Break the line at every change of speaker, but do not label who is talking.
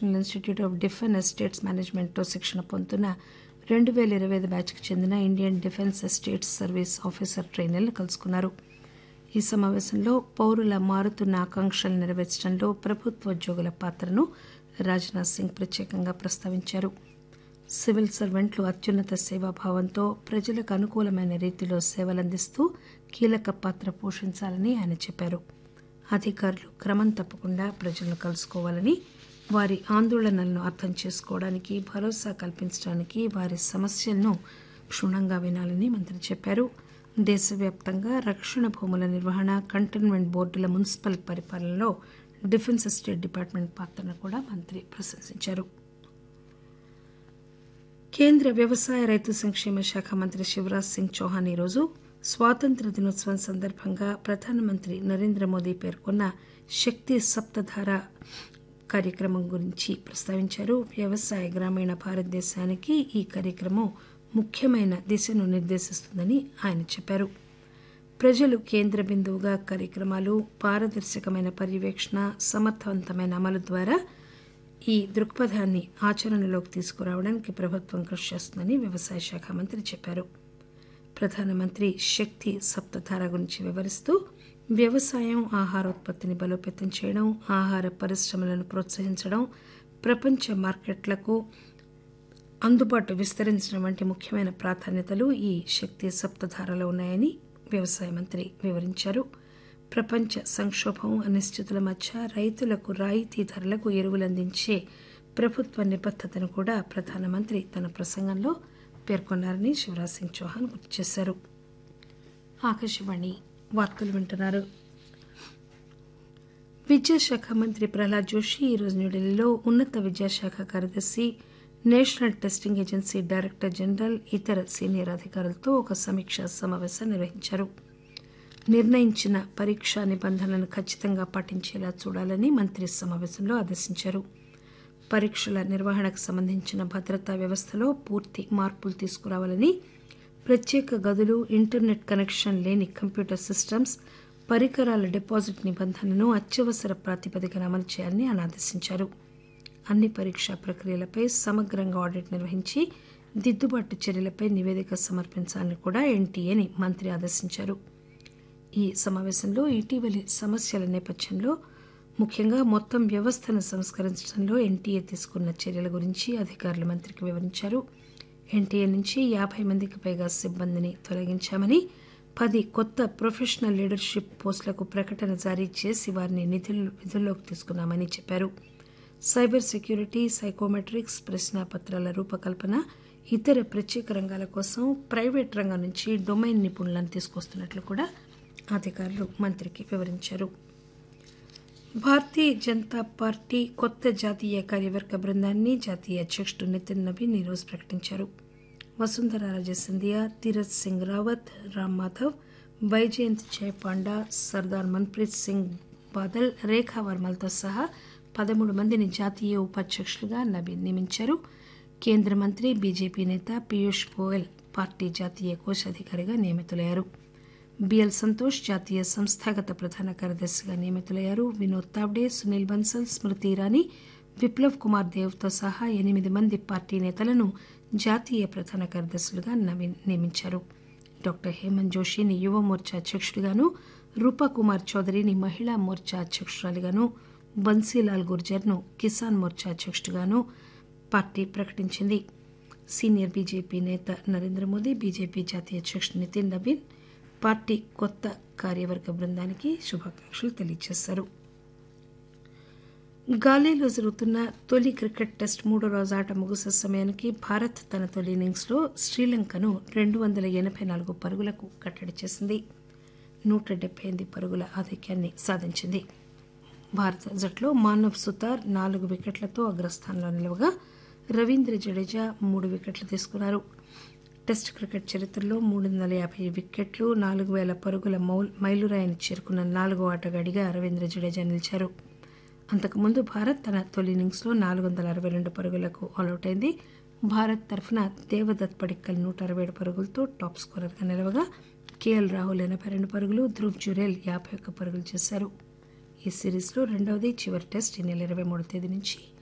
national institute of defence estates మేనేజ్మెంట్లో శిక్షణ పొందుతున్న రెండు పేల ఇరవై ఐదు బ్యాచ్కు చెందిన Indian defence estates service officer ట్రైనర్లు కలుసుకున్నారు ఈ సమావేశంలో పౌరుల మారుతున్న ఆకాంక్షలు నెరవేర్చడంలో ప్రభుత్వోద్యోగుల పాత్రను రాజ్నాథ్ సింగ్ ప్రత్యేకంగా ప్రస్తావించారు సివిల్ సర్వెంట్లు అత్యున్నత సేవాభావంతో ప్రజలకు అనుకూలమైన రీతిలో సేవలందిస్తూ కీలక పాత్ర పోషించాలని ఆయన చెప్పారు అధికారులు క్రమం తప్పకుండా ప్రజలను కలుసుకోవాలని వారి ఆందోళనలను అర్థం చేసుకోవడానికి భరోసా కల్పించడానికి వారి సమస్యలను క్షుణ్ణంగా వినాలని మంత్రి చెప్పారు దేశవ్యాప్తంగా రక్షణ భూముల నిర్వహణ కంటైన్మెంట్ బోర్డుల మున్సిపల్ పరిపాలనలో డిఫెన్స్ ఎస్టేట్ డిపార్ట్మెంట్ పాత్రను కూడా మంత్రి ప్రశంసించారు కేంద్ర వ్యవసాయ రైతు సంక్షేమ శాఖ మంత్రి శివరాజ్ సింగ్ చౌహాన్ ఈరోజు స్వాతంత్ర దినోత్సవం సందర్భంగా ప్రధానమంత్రి నరేంద్ర మోదీ పేర్కొన్న శక్తి సప్తధార కార్యక్రమం గురించి ప్రస్తావించారు వ్యవసాయ గ్రామీణ భారతదేశానికి ఈ కార్యక్రమం ముఖ్యమైన దిశను నిర్దేశిస్తుందని ఆయన చెప్పారు ప్రజలు కేంద్ర బిందువుగా కార్యక్రమాలు పారదర్శకమైన పర్యవేక్షణ సమర్థవంతమైన అమలు ద్వారా ఈ దృక్పథాన్ని ఆచరణలోకి తీసుకురావడానికి ప్రభుత్వం కృషి చేస్తుందని వ్యవసాయ శాఖ మంత్రి చెప్పారు ప్రధానమంత్రి శక్తి సప్తధార గురించి వివరిస్తూ వ్యవసాయం ఆహారోత్పత్తిని బలోపేతం చేయడం ఆహార పరిశ్రమలను ప్రోత్సహించడం ప్రపంచ మార్కెట్లకు అందుబాటు విస్తరించడం వంటి ముఖ్యమైన ప్రాధాన్యతలు ఈ శక్తి సప్తధారలో ఉన్నాయని వ్యవసాయ మంత్రి వివరించారు ప్రపంచ సంక్షోభం అనిశ్చితుల మధ్య రైతులకు రాయితీ ధరలకు ఎరువులు అందించే ప్రభుత్వ నిబద్దతను కూడా ప్రధానమంత్రి తన ప్రసంగంలో పేర్కొన్నారని శివరాజ్ సింగ్ చౌహాన్ గుర్తు చేశారు ఆకాశవాణి వార్తలు వింటున్నారు విద్యాశాఖ మంత్రి ప్రహ్లాద్ జోషి ఈరోజు న్యూఢిల్లీలో ఉన్నత విద్యాశాఖ కార్యదర్శి national testing agency director general ఇతర సీనియర్ అధికారులతో ఒక సమీక్షా సమావేశం నిర్వహించారు నిర్ణయించిన పరీక్షా నిబంధనలను ఖచ్చితంగా పాటించేలా చూడాలని మంత్రి సమావేశంలో ఆదేశించారు పరీక్షల నిర్వహణకు సంబంధించిన భద్రతా వ్యవస్థలో పూర్తి మార్పులు తీసుకురావాలని ప్రత్యేక గదులు ఇంటర్నెట్ కనెక్షన్ లేని కంప్యూటర్ సిస్టమ్స్ పరికరాల డిపాజిట్ నిబంధనలను అత్యవసర ప్రాతిపదికన అమలు చేయాలని ఆయన ఆదేశించారు అన్ని పరీక్షా ప్రక్రియలపై సమగ్రంగా ఆడిట్ నిర్వహించి దిద్దుబాటు చర్యలపై నివేదిక సమర్పించాలని కూడా ఎన్టీఏని మంత్రి ఆదేశించారు ఈ సమావేశంలో ఇటీవలి సమస్యల నేపథ్యంలో ముఖ్యంగా మొత్తం వ్యవస్థను సంస్కరించడంలో ఎన్టీఏ తీసుకున్న చర్యల గురించి అధికారులు మంత్రికి వివరించారు ఎన్టీఏ నుంచి యాభై మందికి పైగా సిబ్బందిని తొలగించామని పది కొత్త ప్రొఫెషనల్ లీడర్షిప్ పోస్టులకు ప్రకటన జారీ చేసి వారిని నిధులు విధుల్లోకి తీసుకున్నామని చెప్పారు సైబర్ సెక్యూరిటీ సైకోమెట్రిక్స్ ప్రశ్నాపత్రాల రూపకల్పన ఇతర ప్రత్యేక రంగాల కోసం ప్రైవేట్ రంగం నుంచి డొమైన్ నిపుణులను తీసుకొస్తున్నట్లు కూడా అధికారులు మంత్రికి వివరించారు భారతీయ జనతా పార్టీ కొత్త జాతీయ కార్యవర్గ బృందాన్ని జాతీయ అధ్యక్షుడు నితిన్ నవీన్ ఈరోజు ప్రకటించారు వసుంధర రాజే సింధియా తీరత్ సింగ్ రావత్ రామ్ మాధవ్ బైజయంత్ జయపాండా సర్దార్ మన్ప్రీత్ సింగ్ బాదల్ రేఖా వర్మలతో సహా పదమూడు మందిని జాతీయ ఉపాధ్యక్షులుగా నవీన్ నియమించారు కేంద్ర మంత్రి బీజేపీ నేత పీయూష్ గోయల్ పార్టీ జాతీయ కోశాధికారిగా నియమితులయ్యారు బిఎల్ సంతోష్ జాతీయ సంస్థాగత ప్రధాన కార్యదర్శిగా నియమితులయ్యారు వినోద్ తావ్డే సునీల్ బన్సల్ స్మృతి ఇరానీ విప్లవ్ కుమార్ దేవ్తో సహా ఎనిమిది మంది పార్టీ నేతలను జాతీయ ప్రధాన కార్యదర్శులుగా నవీన్ నియమించారు డాక్టర్ హేమంత్ జోషిని యువ మోర్చా అధ్యక్షుడిగాను రూపా కుమార్ చౌదరిని మహిళా మోర్చా అధ్యక్షురాలిగాను బన్సీలాల్ గుర్జర్ను కిసాన్ మోర్చా అధ్యక్షుడిగాను పార్టీ ప్రకటించింది సీనియర్ బీజేపీ నేత నరేంద్ర మోదీ బీజేపీ జాతీయ అధ్యక్షుడు నితిన్ నవీన్ పార్టీ కొత్త కార్యవర్గ బృందానికి శుభాకాంక్షలు తెలియజేశారు గాలేలో జరుగుతున్న తొలి క్రికెట్ టెస్ట్ మూడో రోజు ఆట ముగిసే సమయానికి భారత్ తన తొలి ఇన్నింగ్స్లో శ్రీలంకను రెండు వందల ఎనభై నాలుగు పరుగులకు కట్టడి చేసింది నూట డెబ్బై ఎనిమిది పరుగుల ఆధిక్యాన్ని సాధించింది భారత జట్లో మానవ్ సుతార్ నాలుగు వికెట్లతో అగ్రస్థానంలో నిలవగా రవీంద్ర జడేజా మూడు వికెట్లు తీసుకున్నారు టెస్ట్ క్రికెట్ చరిత్రలో మూడు వందల యాభై వికెట్లు నాలుగు వేల పరుగుల మౌల్ మైలురాయిని చేరుకున్న నాలుగో ఆటగాడిగా రవీంద్ర జడేజా నిలిచారు అంతకుముందు భారత్ తన తొలి ఇన్నింగ్స్లో నాలుగు వందల అరవై రెండు పరుగులకు ఆల్అవుట్ అయింది భారత్ తరఫున దేవదత్ పడిక్కల్ నూట అరవై ఏడు పరుగులతో టాప్ స్కోరర్గా నిలవగా కేఎల్ రాహుల్ ఎనభై రెండు పరుగులు ధ్రువ్ జురేల్ యాభై ఒక్క పరుగులు చేశారు ఈ సిరీస్లో రెండవది చివరి టెస్ట్ ఈ నెల ఇరవై మూడో తేదీ నుంచి